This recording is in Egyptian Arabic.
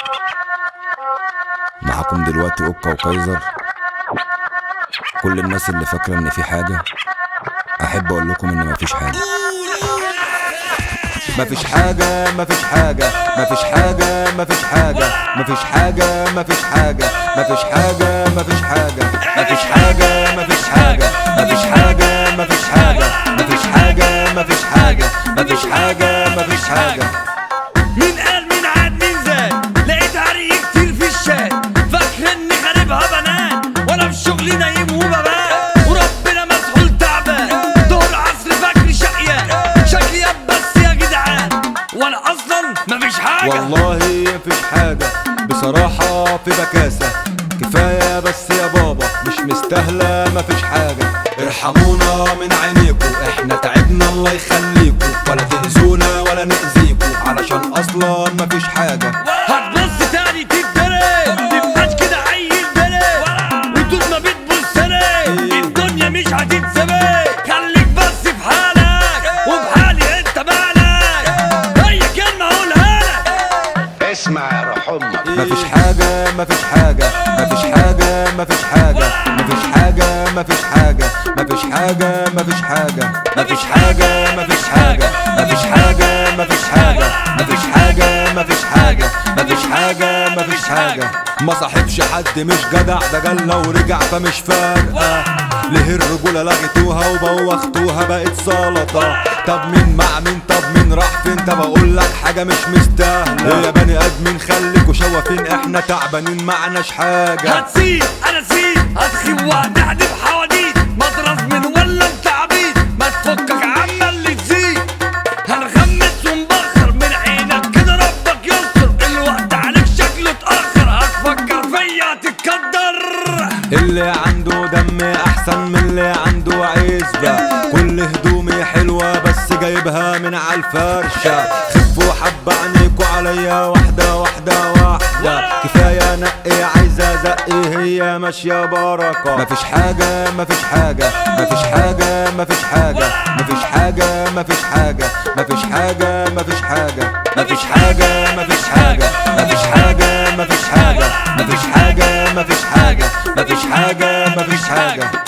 معاكم دلوقتي اوكا وكايزر كل الناس اللي فاكره ان في حاجه احب اقول لكم ان مفيش حاجه مفيش حاجة مفيش حاجة مفيش حاجة مفيش حاجة مفيش حاجة مفيش حاجة مفيش حاجة مفيش حاجة مفيش حاجة مفيش حاجة مفيش حاجة مفيش حاجة مفيش حاجة مفيش حاجة مفيش حاجة مفيش حاجة مين قال مين عاد مين زاد لقيت عرق كتير في الشاي فاكر اني خاربها بنات وانا في شغلي نايم وببات وربنا مسحول تعبان ظهر عصر فاكر شقيان شكلي بس يا جدعان وانا اصلا مفيش حاجه والله مفيش حاجة بصراحة في بكاسة كفاية بس يا بابا مش مستاهلة مفيش حاجة ارحمونا من عينيكم احنا تعبنا الله يخليكم ولا تأذونا ولا نأذيكم علشان اصلا مفيش حاجة هتبص تاني تتدرب تبقاش كده عيل بلد وطول ما بتبص لي الدنيا مش هتتسابق خليك بس في حالك وبحالي انت مالك هي كلمة اقولها لك اسمع يا روح امك مفيش حاجة مفيش حاجة مفيش حاجة مفيش حاجة مفيش حاجة مفيش حاجة مفيش حاجة مفيش حاجة مفيش حاجة مفيش حاجة مفيش حاجة مفيش حاجة مفيش حاجة مفيش حاجة مفيش حاجة مفيش حاجة ما صاحبش حد مش جدع ده جالنا ورجع فمش فارقة ليه الرجولة لغيتوها وبوختوها بقت سلطة طب مين مع مين طب مين راح فين طب اقول لك حاجة مش مستاهلة يا بني ادمين خليكوا شوافين احنا تعبانين معناش حاجة هتسيب انا سيب هتخيب وهتحدف حواديت مطرز من ولا انت عبيط ما تفكك عما اللي تزيد هنغمس ونبخر من عينك كده ربك يستر الوقت عليك شكله اتأخر هتفكر فيا تتكدر اللي عنده دم احسن من اللي عنده عزبة كل هدومي حلوة بس جايبها من عالفرشة خفوا حبة عنيكوا عليا واحدة واحدة واحدة كفاية نقي عايزة زقي هي ماشية بركة مفيش حاجة مفيش حاجة مفيش حاجة مفيش حاجة مفيش حاجة مفيش حاجة مفيش حاجة مفيش حاجة مفيش حاجة مفيش حاجة مفيش حاجة مفيش حاجة مفيش حاجة مفيش حاجة مفيش حاجة مفيش حاجة